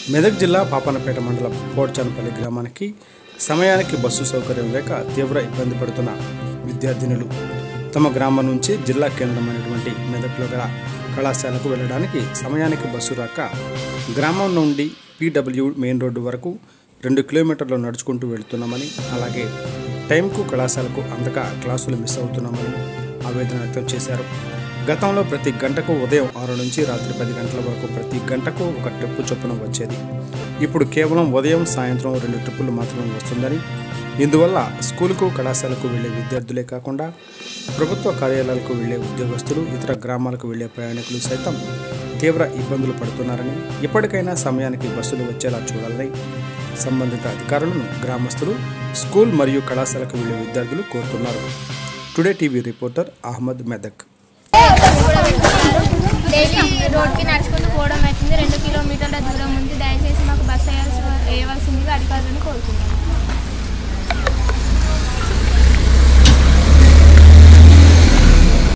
మెదక్ జిల్లా పాపనపేట మండలం పోడ్చానపల్లి గ్రామానికి సమయానికి బస్సు సౌకర్యం లేక తీవ్ర ఇబ్బంది పడుతున్న విద్యార్థినులు తమ గ్రామం నుంచి జిల్లా కేంద్రమైనటువంటి మెదక్లో గల కళాశాలకు వెళ్ళడానికి సమయానికి బస్సు రాక గ్రామం నుండి పీడబ్ల్యూ మెయిన్ రోడ్డు వరకు రెండు కిలోమీటర్లు నడుచుకుంటూ వెళుతున్నామని అలాగే టైంకు కళాశాలకు అందక క్లాసులు మిస్ అవుతున్నామని ఆవేదన వ్యక్తం చేశారు గతంలో ప్రతి గంటకు ఉదయం ఆరు నుంచి రాత్రి పది గంటల వరకు ప్రతి గంటకు ఒక ట్రిప్పు చొప్పున వచ్చేది ఇప్పుడు కేవలం ఉదయం సాయంత్రం రెండు ట్రిప్పులు మాత్రమే వస్తుందని ఇందువల్ల స్కూలుకు కళాశాలకు వెళ్లే విద్యార్థులే కాకుండా ప్రభుత్వ కార్యాలయాలకు వెళ్లే ఉద్యోగస్తులు ఇతర గ్రామాలకు వెళ్లే ప్రయాణికులు సైతం తీవ్ర ఇబ్బందులు పడుతున్నారని ఇప్పటికైనా సమయానికి బస్సులు వచ్చేలా చూడాలని సంబంధిత అధికారులను గ్రామస్తులు స్కూల్ మరియు కళాశాలకు వెళ్లే విద్యార్థులు కోరుతున్నారు today TV reporter Ahmed Medak daily రోడ్కి నడుచుకుంటూ పోవడం అవుతుంది రెండు కిలోమీటర్ల దూరం ఉంది దయచేసి మాకు బస్సు వేయాల్సి వేయవలసిందిగా అధికారులను కోరుతున్నాను